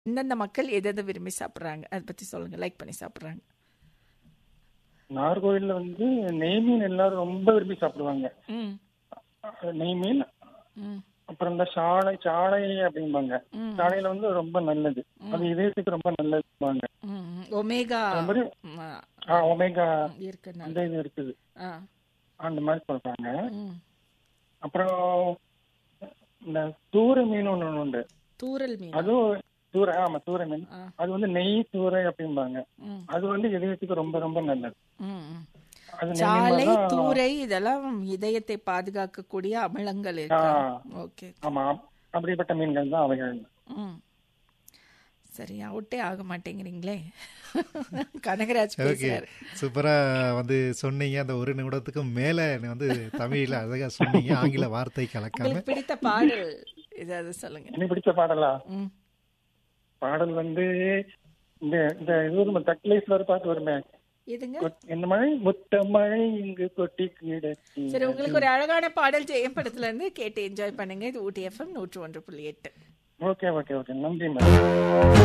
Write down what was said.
எந்தெந்த மக்கள் எதை எதை விரும்பி சாப்பிட்றாங்க அதை பற்றி சொல்லுங்க லைக் பண்ணி சாப்பிட்றாங்க நாகர்கோவில்ல வந்து நெய் மீன் எல்லாரும் ரொம்ப விரும்பி சாப்பிடுவாங்க ம் அஹ் நெய் மீன் ம் அப்புறம் இந்த சாலை சாலை அப்படிம்பாங்க ம். சாலையில வந்து ரொம்ப நல்லது அது இதயத்துக்கு ரொம்ப நல்லதுவாங்க ம் ம். ஒமேகா அது மாதிரி ம், ஆ, ஆ ஒமேகா இருக்குன்னு அந்த இது இருக்குது ஆ அந்த மாதிரி சொல்றாங்க ம் அப்புறம் இந்த தூர மீன் ஒண்ணு உண்டு தூரல் மீன் அதுவும் தூர ஆமா தூர மீன் ஆ. அது வந்து நெய் தூரை அப்படிம்பாங்க ம் அது வந்து இதயத்துக்கு ரொம்ப ரொம்ப நல்லது ம் ம். அது நெய் மீன் சாலை மாதிரி தான் தூரை இதெல்லாம் இதயத்தை பாதுகாக்கக்கூடிய அமிலங்கள் இருக்கா ஓகே ஆமா அப்படிப்பட்ட மீன்கள் தான் அவைகள் ம் சரி அவுட்டே ஆக மாட்டேங்கிறீங்களே கனகராஜ் ஓகே பேசுறாரு சூப்பரா வந்து சொன்னீங்க அந்த ஒரு நிமிடத்துக்கு மேல நீ வந்து தமிழ்ல அழகா சொன்னீங்க ஆங்கில வார்த்தை கலக்காம உங்களுக்கு பிடித்த பாடல் ஏதாவது சொல்லுங்க எனக்கு பிடிச்ச பாடலா ம் பாடல் வந்து இந்த இந்த இது ஒரு தக்லேஸ்ல ஒரு பாட்டு வருமே எதுங்க கொட்- என்ன மழை முத்த மழை இங்கு கொட்டி கிடத்தி சரி உங்களுக்கு ஒரு அழகான பாடல் ஜெயம் படத்துல இருந்து கேட்டு என்ஜாய் பண்ணுங்க இது ஊட்டி எஃப்எம் நூற்று ஒன்று புள்ளி எட்டு ஓகே ஓகே ஓகே நன்றி மேடம்